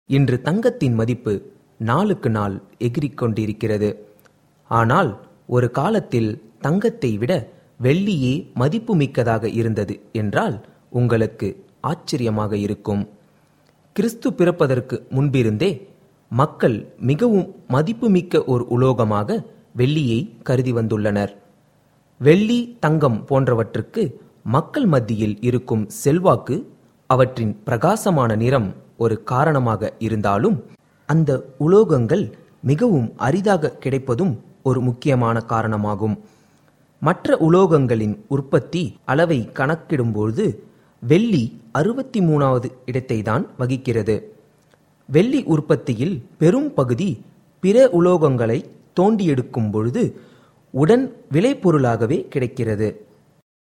இன்று தங்கத்தின் மதிப்பு நாளுக்கு நாள் எகிறிக் கொண்டிருக்கிறது ஆனால் ஒரு காலத்தில் தங்கத்தை விட வெள்ளியே மதிப்புமிக்கதாக இருந்தது என்றால் உங்களுக்கு ஆச்சரியமாக இருக்கும் கிறிஸ்து பிறப்பதற்கு முன்பிருந்தே மக்கள் மிகவும் மதிப்புமிக்க ஒரு உலோகமாக வெள்ளியை கருதி வந்துள்ளனர் வெள்ளி தங்கம் போன்றவற்றுக்கு மக்கள் மத்தியில் இருக்கும் செல்வாக்கு அவற்றின் பிரகாசமான நிறம் ஒரு காரணமாக இருந்தாலும் அந்த உலோகங்கள் மிகவும் அரிதாக கிடைப்பதும் ஒரு முக்கியமான காரணமாகும் மற்ற உலோகங்களின் உற்பத்தி அளவை கணக்கிடும்போது வெள்ளி அறுபத்தி மூணாவது இடத்தை தான் வகிக்கிறது வெள்ளி உற்பத்தியில் பெரும் பகுதி பிற உலோகங்களை தோண்டி எடுக்கும் பொழுது உடன் விளைபொருளாகவே கிடைக்கிறது